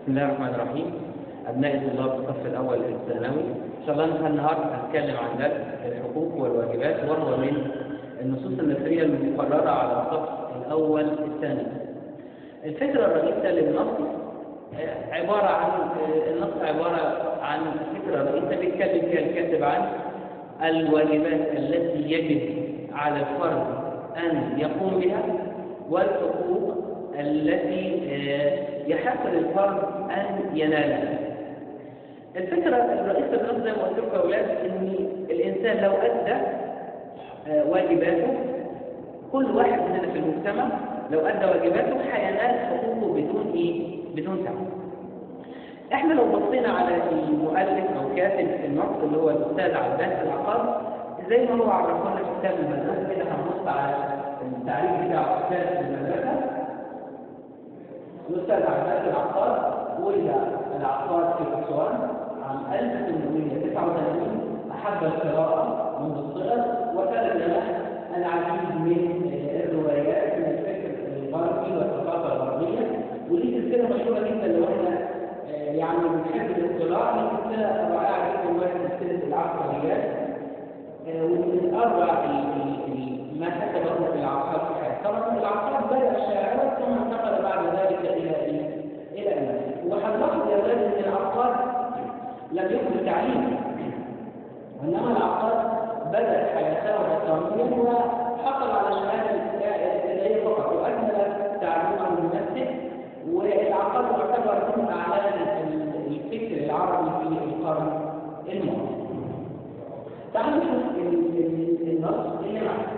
بسم الله الرحمن الرحيم أبناء طلاب الصف الأول الثانوي إن شاء الله نحن النهاردة هنتكلم عن درس الحقوق والواجبات وهو من النصوص النصرية المقررة على الصف الأول الثانوي. الفكرة الرئيسة للنص آه، عبارة عن آه، النص عبارة عن فكرة رئيسة بيتكلم فيها الكاتب عن الواجبات التي يجب على الفرد أن يقوم بها والحقوق التي آه، يحق للفرد أن ينالها. الفكرة الرئيسة بالنص زي ما قلت لكم يا أولاد إن الإنسان لو أدى آه، واجباته كل واحد مننا في المجتمع لو أدى واجباته هينال حقوقه بدون إيه؟ بدون تعب. إحنا لو بصينا على المؤلف أو كاتب النص اللي هو الأستاذ عباس العقاد زي ما هو عرفنا في كتاب المدرسة كده هنبص على التعريف بتاع أستاذ المدرسة الأستاذ عباس العقاد ولد العقاد في أسوان عام 1889 أحب القراءة منذ الصغر وكان له العديد من الروايات من الفكر الغربي والثقافة الغربية ودي سلسلة مشهورة جدا لو احنا آه، يعني بنحب الاطلاع هي سلسلة رائعة جدا وهي سلسلة العبقريات آه، ومن أروع ال- ال- ال- ما كتبه في العقاد في حياته طبعا العقاد بدأ شاعرا ثم انتقل بعد ذلك إلى إيه؟ إلى المسجد وهنلاحظ يا أولاد أن العقاد لم يكن تعليما وإنما العقاد بدأ حياته رساميا وحصل على شهادة الابتدائية فقط وأكمل تعليمه المنسق والعقاد يعتبر من أعلام الفكر العربي في القرن الماضي. تعالوا نشوف ال- ال- النص اللي معانا.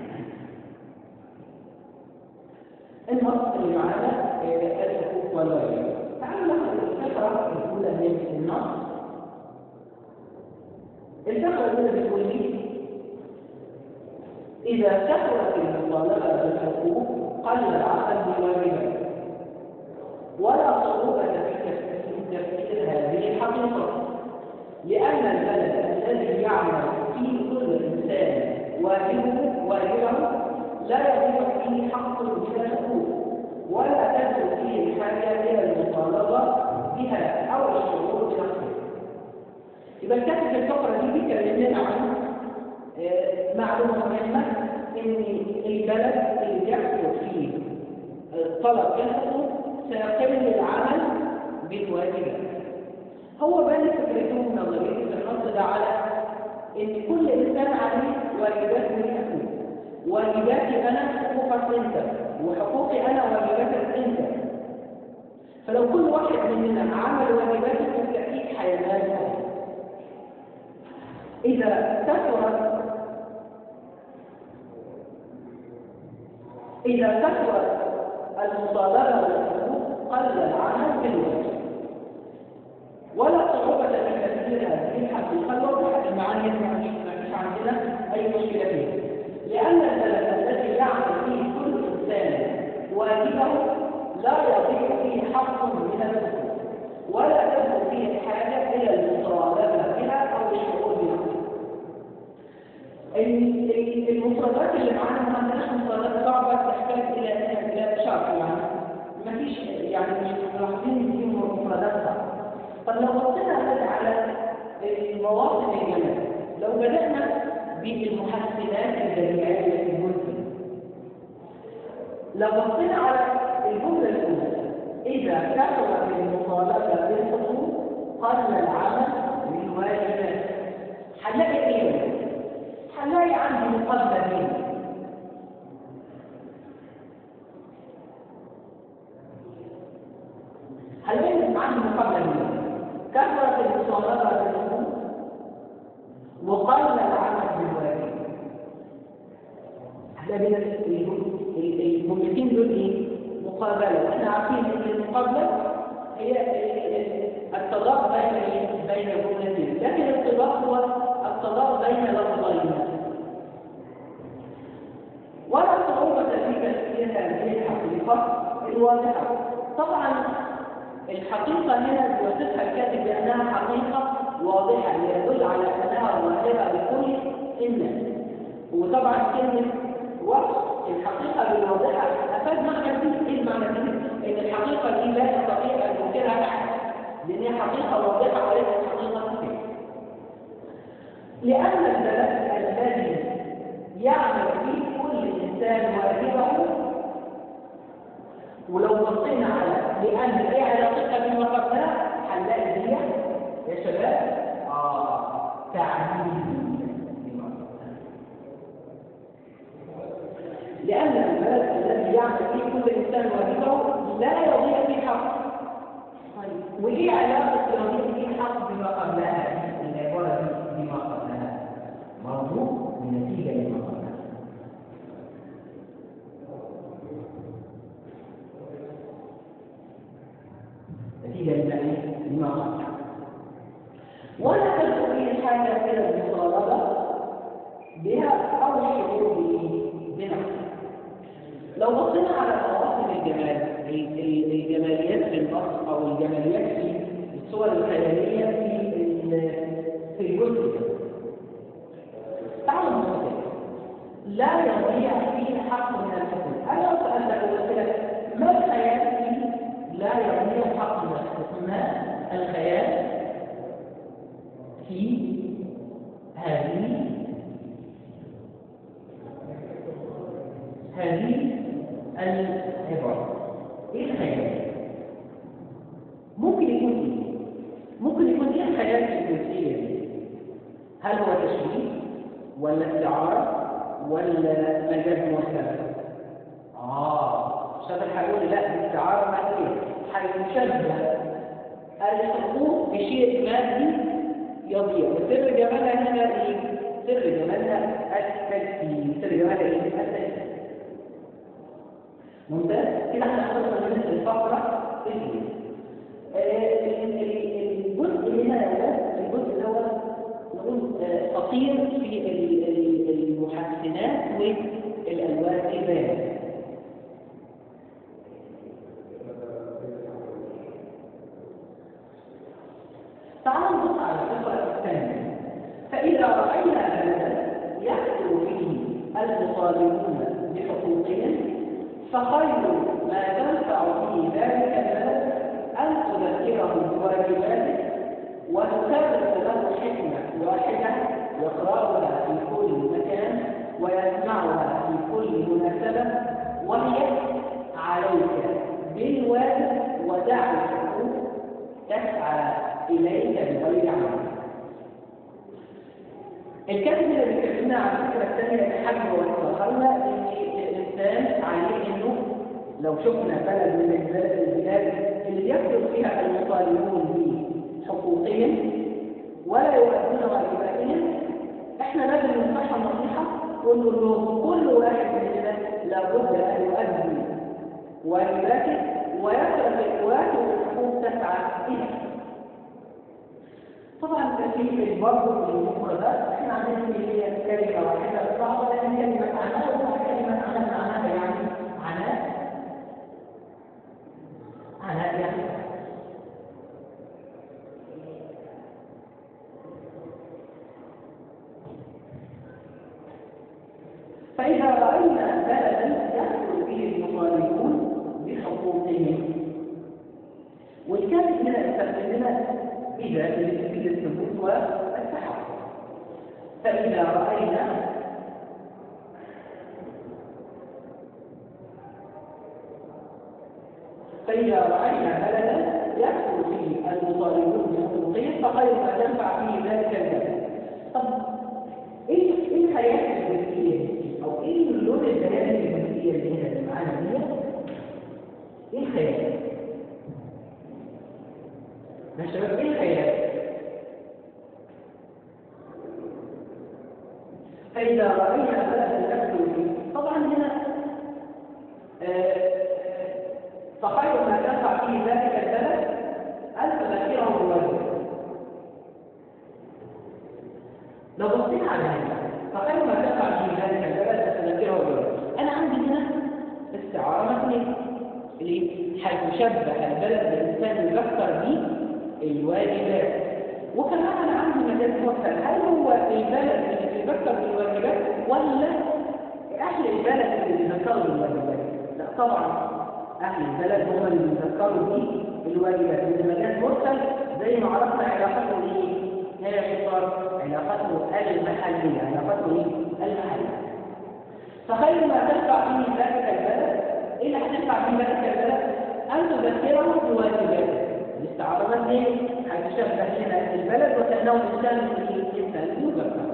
النص اللي معانا آه، الحقوق والواجبات. تعالوا ناخد الفقرة الأولى من النص. الفقرة الأولى بتقول لي إذا كثرت المطالبة بالحقوق قل العمل بالواجبات ولا صعوبة في تفسير تفسير هذه الحقيقة لأن البلد الذي يعمل فيه كل إنسان واجبه واجبه لا يضيع فيه حق من الحقوق ولا تدعو فيه الحاجة إلى المطالبة بها أو الشعور بنفسه يبقى الكاتب في الفقرة دي بيتكلم لنا عن آه، معلومة مهمة إن البلد اللي بيحصل فيه آه، طلب الحقوق سيقل العمل بالواجبات. هو بنى فكرته من نظرية النص ده على إن كل إنسان عليه واجبات من حقوق. واجباتي أنا حقوقك أنت وحقوقي أنا واجباتك أنت. فلو كل واحد مننا عمل واجباته بالتأكيد هينال حقوق. إذا كثرت إذا كثرت المطالبة بالحقوق قل العمل بالواجب ولا صعوبة في تفسير هذه الحقيقة لوضحت المعاني ما فيش عندنا أي مشكلة فيها لأن البلد الذي يعمل فيه كل إنسان واجبه لا يضيع فيه حق من الحقوق ولا تدخل فيه الحاجة إلى المطالبة بها أو الشعور بها ال- ال- المفردات اللي معانا ما عندناش مفردات صعبة تحتاج إلى إلى شرح يعني ما فيش يعني مش ملاحظين إن في مفردات صعبة طب لو بصينا بس على المواطن الجمال لو بدأنا بالمحسنات الجميعية في المنزل لو بصينا على الجملة الأولى إذا كثرت المطالبة بالحقوق قل العمل بالواجبات هنلاقي إيه؟ هنلاقي عندي مقابلة بين هنلاقي عندي مقابلة بين كثرة المطالبة بالحقوق وقل العمل بالواجب هنلاقي بين الجملتين دول ايه؟ مقابلة احنا عارفين ان المقابلة هي التضاد بين بين جملتين لكن الاتضاح هو التضاد بين لفظين ولا صعوبة في تفسير هذه الحقيقة الواضحة طبعا الحقيقة هنا بيوصفها الكاتب بأنها حقيقة واضحة يدل على أنها ظاهرة لكل الناس وطبعا كلمة وصف الحقيقة بالواضحة أفاد معنى دي إيه المعنى دي؟ إن الحقيقة دي لا يستطيع أن ينكرها حقيقة واضحة وليست حقيقة خفية لأن البلد الذي يعمل فيه كل إنسان واجبه ولو بصينا على لأن إيه علاقتها بما قبلها هنلاقي دي يا شباب آه تعميم بما قبلها لأن البلد الذي يعمل فيه كل إنسان واجبه لا يضيع في حق طيب وإيه علاقة يضيع في حق بما قبلها العبارة دي بما قبلها مربوط بنتيجة لما قبلها نتيجة لما لما قبلها ولا تدعو به الحاجة إلى المطالبة بها أو الشعور به بنفسه لو بصينا على مواطن الجمال ال- ال- الجماليات في النص او الجماليات في الصور الخياليه في ال- في الجزء ده تعالوا نبص كده. لا يضيع فيه حق من الحقوق انا لو سالتك وقلت لك ما الخيال فيه لا يضيع حق من الحقوق ما الخيال في هذه هذه العبارة ايه الخيال ممكن يكون ايه ممكن يكون ايه الخيال في الجزئية دي هل هو تشبيه ولا استعارة ولا مجاز مرتبط اه شاطر هيقول لا دي استعارة مادية هيشبه الحقوق بشيء مادي يضيع وسر جمالها هنا ايه سر جمالها التجسيم سر جمالها ايه التجسيم ممتاز كده احنا خلصنا من الفقره الاولى آه، ال- ال- الجزء هنا يا ولاد الجزء اللي هو نقول آه، خطير في ال- ال- المحسنات والالوان البيان تعالوا نبص على الفقره الثانيه فاذا راينا بلدا يحصل فيه المطالبون بحقوقهم فخير ما تنفع في ذلك البلد أن تذكره بواجباته وتكرر له حكمة واحدة يقرأها في كل مكان ويسمعها في كل مناسبة وهي عليك بالواجب ودع الحقوق تسعى إليك بغير عمل الكاتب اللي بيكلمنا عن الفكرة الثانية الحج والتخلى إن الإنسان عليه إنه لو شفنا بلد من البلاد البلاد اللي بيحصل فيها المطالبون بحقوقهم ولا يؤدون واجباتهم احنا لازم ننصحها النصيحة ونقول لهم كل واحد مننا لابد أن يؤدي واجباته ويترك الواجب والحقوق تسعى إليه طبعا في برضه المفردات احنا عندنا اللي هي كلمه واحده صعبه لان كلمه عناء وكلمه عناء معناها يعني عناء عناء يعني فإذا رأينا بلدا يدخل فيه المطالبون بحقوقهم والكاتب هنا استخدم لنا إذا في الثبوت والتحقق فإذا رأينا فإذا رأينا بلدا يدخل فيه المطالبون بحقوقهم فخير ما تنفع فيه ذلك البلد طب ايه ايه الحياه الجنسيه دي؟ او ايه اللون البيان الجنسيه اللي هنا اللي معانا دي ايه الخيال يا شباب ايه الخيال فاذا راينا بلدا يدخل فيه طبعا هنا آه، فخير ما تنفع فيه ذلك البلد ان تذكره بالواجب لو بصينا على هذا فخير ما تقع في ذلك البلد تتذكره بالواجب انا عندي هنا استعاره مبنيه اللي هتشبه البلد بالانسان يذكر به الواجبات وكمان انا عندي مجال مرسل هل هو البلد اللي بيذكر بالواجبات ولا اهل البلد اللي بيذكروا بالواجبات لا طبعا اهل البلد هم اللي بيذكروا به الواجبات لان مجال مرسل زي زي ما عرفنا علاقته ايه؟ هي اختصار علاقته المحلية علاقته ايه؟ المحلية فخير ما تدفع فيه ذلك البلد ايه اللي هتدفع فيه ذلك البلد؟ ان تذكره بواجباته الاستعارة بس ايه؟ هتشبه هنا البلد وكأنه انسان انسان يذكر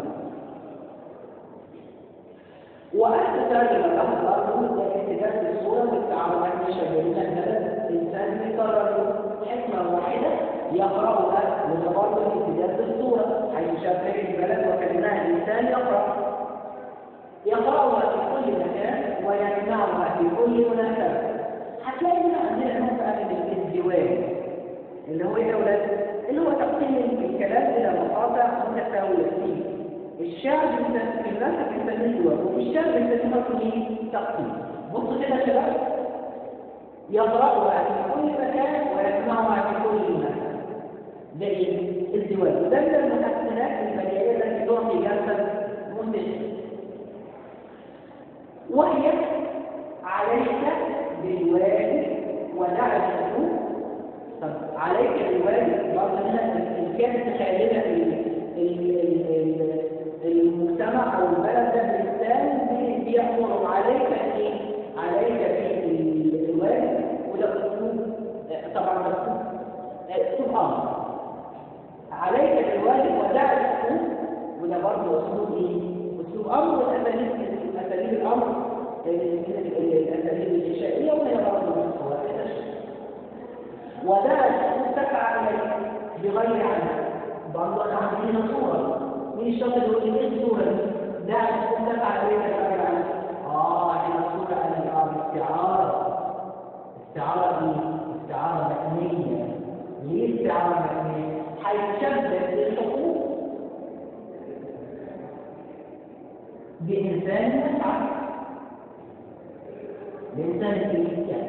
وأنت ترجم الأخبار اتجاه الصورة بالتعامل عن شبابين البلد إنسان يقرر حكمة واحدة يقرأها وتبرد اتجاه الصورة حيث شبه البلد وكأنها إنسان يقرأ يقرأها في كل مكان ويمنعها في كل مناسبة هتلاقي هنا عندنا مسألة الازدواج اللي هو ايه يا ولاد؟ اللي هو تقسيم الكلام إلى مقاطع متساوية فيه الشعب في المنطقة بنسميه والشعب بنسميه ايه؟ تقسيم بص كده يا شباب يقرأها في كل مكان ويسمعها في كل مكان ده ايه؟ الزواج وده من المحسنات البديهية التي تعطي جلسة منتشرة وهي عليك بالواجب ودع الحقوق طب عليك بالواجب برضه هنا ان كانت خالده المجتمع او البلد ده الانسان بيأمر عليك ايه؟ عليك في الواجب وده اسلوب طبعا مكتوب اسلوب امر عليك بالواجب ودع الحقوق وده برضه اسلوب ايه؟ اسلوب امر والاساليب اساليب الامر الاساليب الانشائيه وهي برضه واحده ودع الحقوق تفعل بغير عمل برضه احنا عندنا صوره مين الشخص اللي يقول لي ايه الصوره دي؟ دع الحقوق تفعل بغير بغير عمل اه احنا الصوره عن الاستعاره استعاره ايه؟ استعاره مكنيه ليه استعاره مكنيه؟ هيشبه الحقوق بإنسان يسعى بإنسان يسعى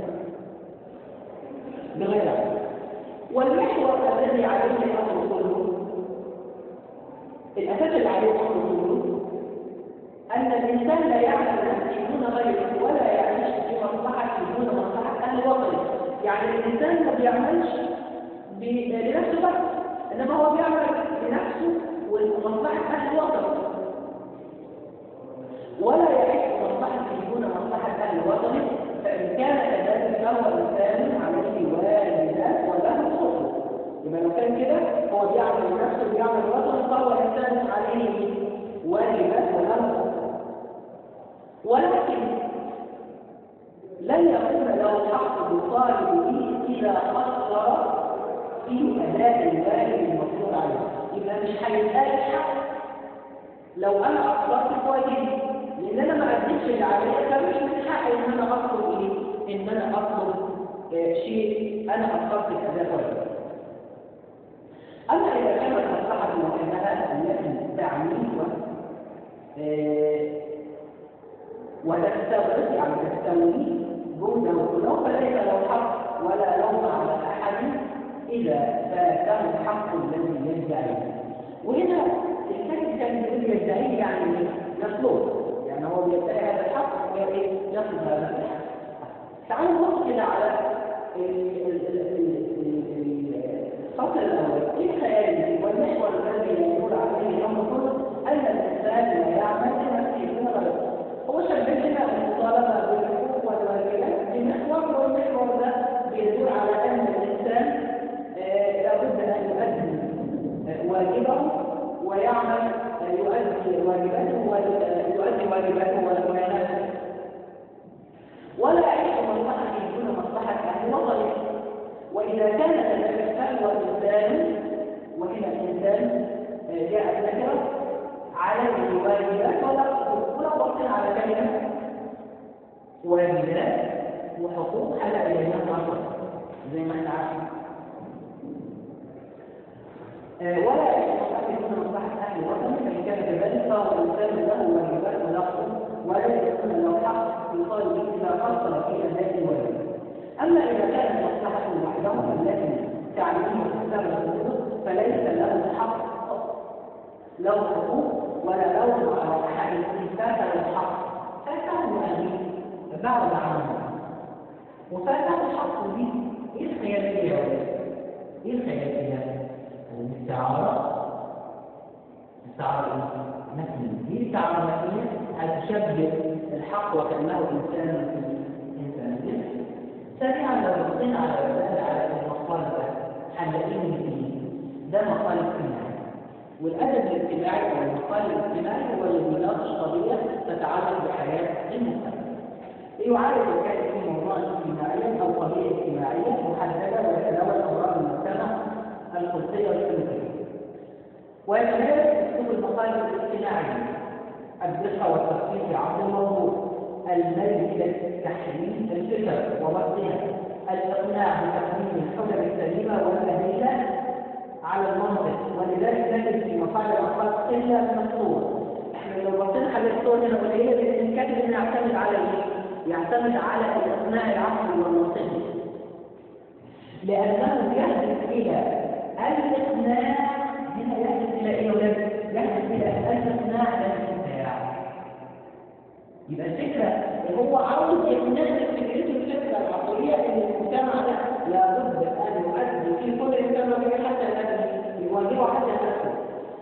بغير عمل والمحور الذي عليه الأمر كله الأساس اللي عليه الأمر كله أن الإنسان لا يعمل نفسه دون غيره ولا يعيش في مصلحة دون مصلحة أهل وطنه يعني الإنسان ما بيعملش لنفسه بس إنما هو بيعمل لنفسه ومصلحة أهل وطنه ولا يعيش مصلحته دون مصلحة أهل وطنه فإن كان كذلك فهو إنسان عليه واجبات وله حقوق يبقى لو كان كده هو بيعمل لنفسه بيعمل لوطنه فهو إنسان عليه واجبات وله حقوق ولكن لن يكون له حق يطالب به إذا قصر في أداء الواجب المفروض عليه يبقى مش هيبقى الحق لو أنا أقصرت في واجبي لان انا ما اديتش اللي عليا فمش من حقي ان انا اطلب ايه ان انا اطلب آه شيء انا اخرت كذا واجب اما اذا كانت مصلحه وحدها التي تعني آه وتستغرق يعني تستوي جهدا وكله فليس له حق ولا لوم على احد اذا فاته الحق الذي يدعيه وهنا الكاتب كان بيقول يدعيه يعني يطلب يعني هو بيدعي هذا الحق ويصل هذا الحق تعالوا نبص كده على الفصل الاول ايه خيالي والمحور الذي يقول عليه الامر كله ان الانسان لا يعمل لنفسه دون غيره هو شبه لنا المطالبه بالحقوق والواجبات بمحور والمحور ده بيدل على ان الانسان لابد ان يؤدي واجبه ويعمل يؤدي واجباته ويؤدي واجباته ويناسب ولا يعيش مصلحة دون مصلحة أهل وطنه وإذا كان كذلك فهو إنسان وهنا الإنسان جاء الذكر عليه واجبات ولا حقوق ولا وقتنا على كلمة واجبات وحقوق على إلينا زي ما احنا عارفين ولا يستطيع يكون مصلحة أهل الوطن فإن كان كذلك فهو الإنسان له واجبات ونقص ولا يكون له حق يقال به إذا قصر في أداء الواجب أما إذا كانت مصلحة وحده التي تعليمه تستمر الحقوق فليس له حق له حقوق ولا له على أحد إن فاته الحق فاته يعني بعد عنه وفاته الحق دي إيه الخيالية؟ إيه الخيالية؟ تعارض متني دي تعارض متنية هتشبه الحق وكأنه إنسان في إنسان سريعا لو بصينا على على المقال ده هنلاقيه من ده مقال اجتماعي والأدب الاجتماعي أو المقال الاجتماعي هو اللي بيناقش قضية تتعلق بحياة المجتمع يعالج الكاتب في موضوع اجتماعي أو قضية اجتماعية محددة ويتناول أمراض المجتمع الخلقية والسلوكية ويتميز أسلوب المقال الاجتماعي الدقة والتفصيل في عرض الموضوع الميل إلى تحليل الفكر ووضعها الإقناع بتقديم الحجج السليمة والأدلة على المنطق ولذلك نجد في مقال الأخلاق قلة من الصور احنا لو بصينا على الصور هنا قليلة لأن الكاتب هنا يعتمد على ايه؟ يعتمد على الإقناع العقلي والمنطقي لأنه يهدف إلى الإقناع هنا يهدف إلى إيه ولد؟ يهدف إلى الإقناع الانتفاع يبقى الفكرة هو عاوز يقنعك فكرته الفكرة العقلية ان المجتمع ده لابد ان يؤدي في كل انسان وجهه حتى الذي يواجهه حتى نفسه.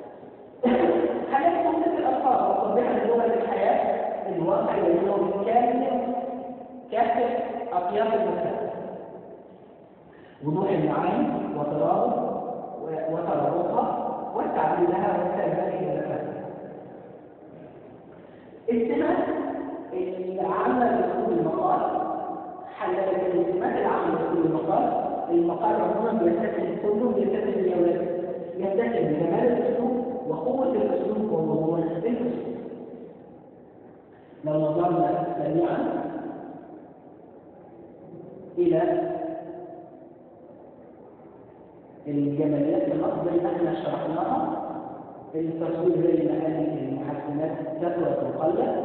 حاجات تمسك الالفاظ وتوضيحها للغه الحياه الواقع بينه بالكامل كافه اطياف المسائل. وضوح المعاني وترابط وترابطها والتعبير لها واستعمالها الى نفسها. السمات العامة لأسلوب المقال حللت السمات العامة لأسلوب المقال المقال عموما بيتسم كله بيتسم بجولته يتسم بجمال الأسلوب وقوة الأسلوب ووضوح الأسلوب لو نظرنا سريعا إلى الجماليات الأفضل اللي احنا شرحناها التصوير زي ما قال المحسنات كثرة القلة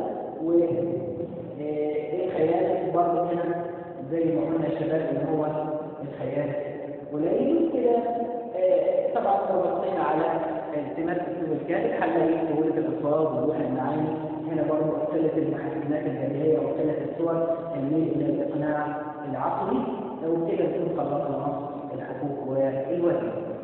والخيال برضه هنا زي ما قلنا يا شباب ان هو الخيال قليل كده طبعا لو بصينا على التماس اسلوب الكاتب هنلاقي سهولة الالفاظ وضوح المعاني هنا برضه قلة المحسنات البديهية وقلة الصور الميل الى الاقناع العقلي لو كده نكون خلصنا نص الحقوق والواجب